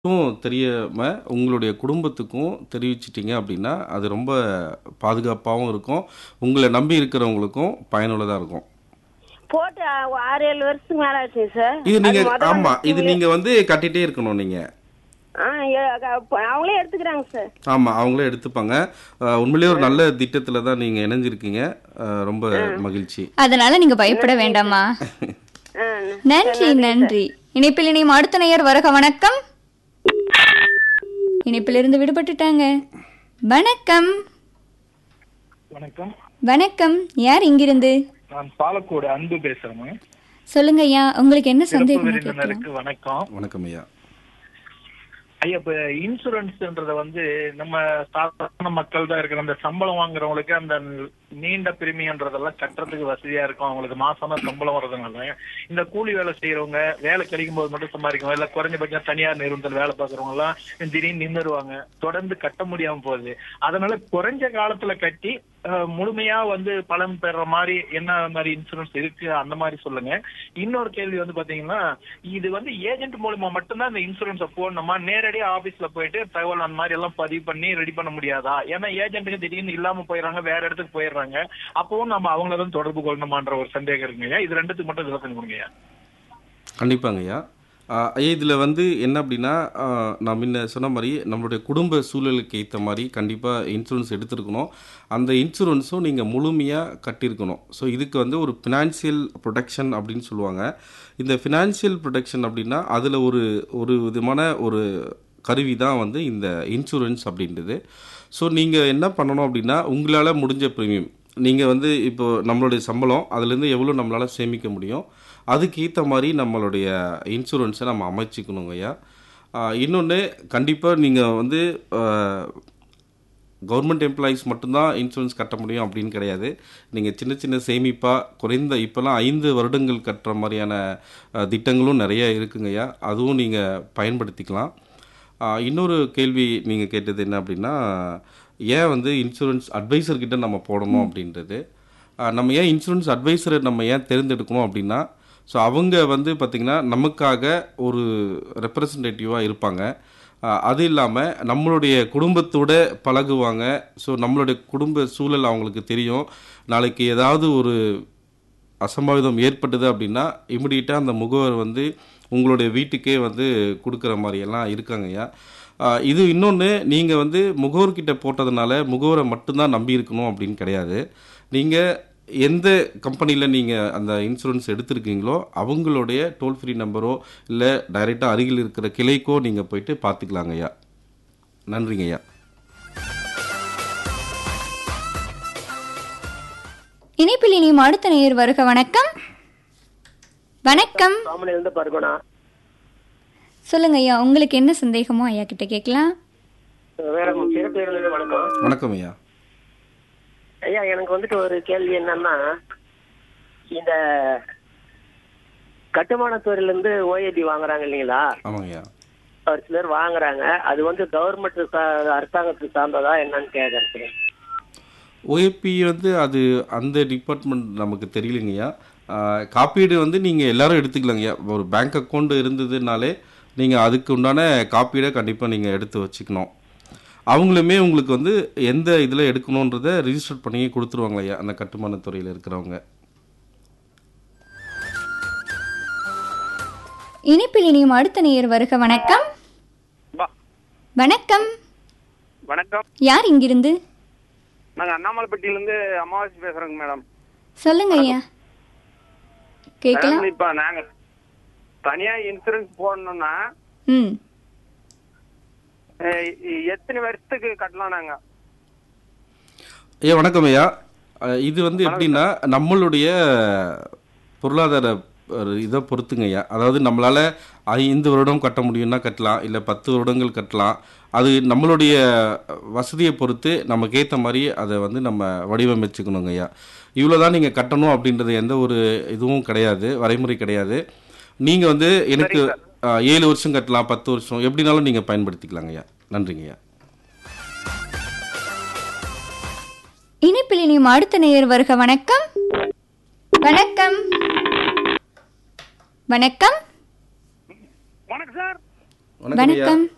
க்கும் தெரியாம உங்களுடைய குடும்பத்துக்கும் தெரிவிச்சிட்டீங்க அப்படின்னா, அது ரொம்ப பாதுகாப்பாவும் இருக்கும். உங்கள நம்பி இருக்கிறவங்களுக்கும் பயனுள்ளதா இருக்கும். போட்டு அ 6, 7 வருஷத்துக்கு மேல ஆச்சுங்க சார். இது அது நீங்க மொத ஆமா. வந்து இது இவங்களே நீங்க வந்து கட்டிட்டே இருக்கணும் நீங்க. ஆ எ க ப அவங்களே எடுத்துக்கிறாங்க சார். ஆமா. அவங்களே எடுத்துப்பாங்க. அ உண்மையிலேயே ஒரு நல்ல திட்டத்துல தான் நீங்க இணைஞ்சிருக்கீங்க. அ ரொம்ப மகிழ்ச்சி. அதனால நீங்க பயப்பட வேண்டாமா ஆ நன்றி நன்றி இணைப்பில் இணையும் அடுத்த நேயர் வருக வணக்கம் இணைப்பிலிருந்து விடுபட்டுட்டாங்க வணக்கம் வணக்கம் வணக்கம் யார் இங்கிருந்து நான் பாலக்கோடு அன்பு பேசுறேங்க சொல்லுங்க ஐயா உங்களுக்கு என்ன சிறப்பு சந்தேகம் கேட்கலாம் விருந்தினருக்கு வணக்கம் வணக்கம் ஐயா. ஐயா இப்ப இன்சூரன்ஸ்ன்றத வந்து நம்ம சாதாரண மக்கள் தான் இருக்கிற அந்த சம்பளம் வாங்குறவங்களுக்கு அந்த நீண்ட பிரிமியன்றதெல்லாம் கட்டுறதுக்கு வசதியா இருக்கும் அவங்களுக்கு மாசமா சம்பளம் வர்றதுனால இந்த கூலி வேலை செய்யறவங்க வேலை கிடைக்கும் போது மட்டும் சம்பாதிக்கும் இல்ல குறைஞ்சபட்சம் தனியார் நிறுவனத்தில் வேலை பார்க்கறவங்க எல்லாம் திடீர்னு நின்றுருவாங்க தொடர்ந்து கட்ட முடியாம போகுது அதனால குறைஞ்ச காலத்துல கட்டி அஹ், முழுமையா வந்து பலன் பெற மாதிரி என்ன மாதிரி இன்சூரன்ஸ் இருக்கு அந்த மாதிரி சொல்லுங்க இன்னொரு கேள்வி வந்து பாத்தீங்கன்னா இது வந்து ஏஜென்ட் மூலமா மட்டும்தான் இந்த இன்சூரன்ஸை போடணுமா நேரடியா ஆபீஸ்ல போயிட்டு தகவல் அந்த மாதிரி எல்லாம் பதிவு பண்ணி ரெடி பண்ண முடியாதா ஏன்னா ஏஜென்ட்டுக்கு திடீர்னு இல்லாம போயிடுறாங்க வேற இடத்துக்கு போயிடுறாங்க அப்பவும் நம்ம அவங்கள தான் தொடர்பு கொள்ளணுமான்ற ஒரு சந்தேகம் இருக்குங்க இது ரெண்டுத்துக்கு மட்டும் விளக்கம் கொடுங்க கண்டிப்பாங்க ஐயா. அ ஐயா இதுல வந்து என்ன அப்படின்னா, அ நான் முன்ன சொன்ன மாரி நம்மளுடைய குடும்ப சூழலுக்கு ஏத்த மாரி கண்டிப்பா இன்சூரன்ஸ் எடுத்திருக்கணும். அந்த இன்சூரன்ஸும் நீங்க முழுமையா கட்டியிருக்கணும். ஸோ இதுக்கு வந்து ஒரு ஃபினான்ஷியல் புரொடெக்ஷன் அப்படின்னு சொல்லுவாங்க. இந்த ஃபினான்ஷியல் புரொடெக்ஷன் அப்படின்னா, அதுல ஒரு ஒரு விதமான ஒரு கருவி தான் வந்து இந்த இன்சூரன்ஸ் அப்படின்றது. ஸோ நீங்க என்ன பண்ணணும் அப்படின்னா, உங்களால முடிஞ்ச பிரீமியம் நீங்க வந்து இப்போ நம்மளுடைய சம்பளம் அதுலேருந்து எவ்வளோ நம்மளால சேமிக்க முடியும். அதுக்கு ஏத்த மாரி நம்மளுடைய இன்சூரன்ஸை நம்ம அமைச்சுக்கணுங்க ஐயா. அ இன்னொன்னு கண்டிப்பா நீங்க வந்து அ கவர்மெண்ட் எம்ப்ளாயீஸ் மட்டும்தான் இன்சூரன்ஸ் கட்ட முடியும் அப்படின்னு கிடையாது. நீங்க சின்ன சின்ன சேமிப்பா குறைந்த இப்போலாம் 5 வருடங்கள் கட்டுற மாரியான அ திட்டங்களும் நெறைய இருக்குங்க ஐயா. அதுவும் நீங்க பயன்படுத்திக்கலாம். அ இன்னொரு கேள்வி நீங்க கேட்டது என்ன அப்படின்னா, ஏன் வந்து இன்சூரன்ஸ் அட்வைசர் கிட்ட நம்ம போடணும் அப்படின்றது. அ நம்ம ஏன் இன்சூரன்ஸ் அட்வைசரை நம்ம ஏன் தேர்ந்தெடுக்கணும் அப்படின்னா, ஸோ அவங்க வந்து பார்த்தீங்கன்னா, நமக்காக ஒரு ரெப்ரசன்டேட்டிவா இருப்பாங்க. அ அது இல்லாம நம்மளுடைய குடும்பத்தோட பழகுவாங்க. ஸோ நம்மளுடைய குடும்ப சூழல் அவங்களுக்கு தெரியும். நாளைக்கு ஏதாவது ஒரு அசம்பாவிதம் ஏற்பட்டது அப்படின்னா, இமிடியேட்டா அந்த முகவர் வந்து உங்களுடைய வீட்டுக்கே வந்து குடுக்குற மாரியெல்லாம் இருக்காங்கய்யா. அ இது இன்னொன்னு நீங்க வந்து முகவர்கிட்ட போட்டதுனால, முகவரை மட்டும் தான் நம்பி இருக்கணும் அப்படின்னு கிடையாது. நீங்க எந்த கம்பெனில நீங்க அந்த இன்சூரன்ஸ் எடுத்திருக்கீங்களோ, அவங்களுடைய டோல் ஃப்ரீ நம்பரோ, இல்ல டைரக்ட்டா அருகில் இருக்கிற கிளைக்கோ நீங்க போயிட்டு பார்த்துக்கலாங்க ஐயா. நன்றிங்க ஐயா. இணைப்பில் இணையும் அடுத்த நேயர் வருக வணக்கம் வணக்கம் காமனில இருந்து பர்குணா சொல்லுங்க ஐயா உங்களுக்கு என்ன சந்தேகமோ ஐயா கிட்ட கேட்கலாம் வேற சிறப்பு விருந்தினர் வணக்கம் வணக்கம் ஐயா. ஐயா எனக்கு வந்துட்டு ஒரு கேள்வி என்னன்னா இந்த கட்டுமான துறையில இருந்து ஓஏபி வாங்குறாங்க இல்லைங்களா ஆமாங்க ஐயா. ஒரு சிலர் வாங்குறாங்க அது வந்து கவர்மெண்ட் அரசாங்கத்துக்கு சார்ந்ததா என்னன்னு கேக்குறது ஓஏபி வந்து அது அந்த டிபார்ட்மெண்ட் நமக்கு தெரியலைங்கய்யா. அ காப்பீடு வந்து நீங்க எல்லாரும் எடுத்துக்கலாங்கய்யா. ஒரு பேங்க் அக்கவுண்ட் இருந்ததுனாலே, நீங்க அதுக்கு உண்டான காப்பீட கண்டிப்பா நீங்க எடுத்து வச்சுக்கணும். அவங்களுமே உங்களுக்கு வந்து எந்த இதில எடுக்கணுன்றத ரிஜிஸ்டர் பண்ணி குடுத்துருவாங்கய்யா, அந்த கட்டுமானத் துறையில இருக்கிறவங்க. இணைப்பில் இணையும் அடுத்த நேயர் வருக வணக்கம் வணக்கம் வணக்கம் யார் இங்கிருந்து நாங்க அண்ணாமலைப்பட்டியில இருந்து அமாவாசை பேசுறோங்க மேடம் சொல்லுங்க ஐயா கேட்கலாம் மேடம், இப்ப நாங்க தனியா இன்சூரன்ஸ் போடணும்னா ம் அஹ், எ- எத்தனை வருஷத்துக்கு கட்டலாம் நாங்க ஐயா வணக்கம் ஐயா. அ இது வந்து எப்படின்னா, நம்மளுடைய பொருளாதார ஒரு இத பொறுத்துங்கய்யா. அதாவது நம்மளால 5 வருடம் கட்ட முடியும்னா கட்டலாம். இல்ல 10 வருடங்கள் கட்டலாம். அது நம்மளுடைய வசதிய பொறுத்து நமக்கு ஏத்த மாரி அத வந்து நம்ம வடிவமைச்சுக்கணுங்கய்யா. இவ்வளோ தான் நீங்க கட்டணும் அப்படின்றது எந்த ஒரு இதுவும் கிடையாது. வரைமுறை கிடையாது. நீங்க வந்து எனக்கு அ 7 வருஷம் கட்டலாம், 10 வருஷம் எப்படினாலும் நீங்க பயன்படுத்திக்கலாங்கய்யா. நன்றிங்கய்யா. இணைப்பில் இணையும் அடுத்த நேயர் வருக வணக்கம் வணக்கம் வணக்கம் வணக்கம் சார் வணக்கம் ஐயா. வணக்கம்